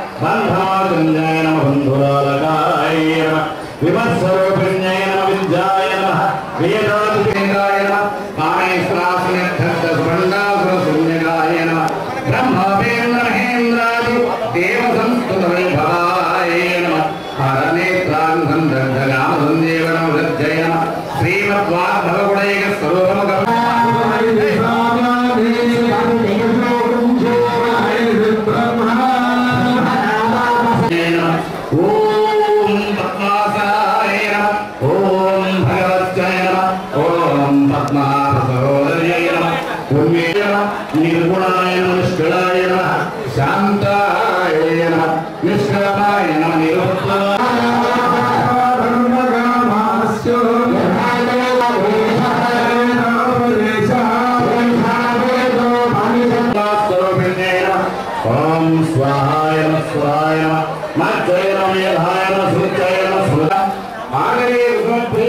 బంధాజంజాయ నమ బంధురాలకాయ నమ విమత్సరూపిణ్యై నమ విద్యాయ నమ వేదాంతేంద్రాయ నమ పాణేశ్వరాసున్యగాయ నమ బ్రహ్మవేంద్ర మహేంద్రాది దేవ సంస్కృత వైభవాయ నమ హరనేత్రాంగంధగామధందేవ నమ వృద్ధయ నమ శ్రీమద్వాగ్భవగుణైక స్వరూపముఖ ఓం పద్మాసనాయ నమ ఓం భగవత్యాయ నమ ఓం పద్మాసహోదర్యాయ నమ పుణ్యే నమ నిర్గుణాయ నమ నిష్కళాయ నమ శాంతాయ నమ నిష్కళాయ నమ నిరుత్తమాయ ఓం స్వాహాయ నమ స్వాహాయ నమ మజ్జయ నమ మేధాయ నమ సుచాయ నమ సుర ఆగరే రుద్రప్రియ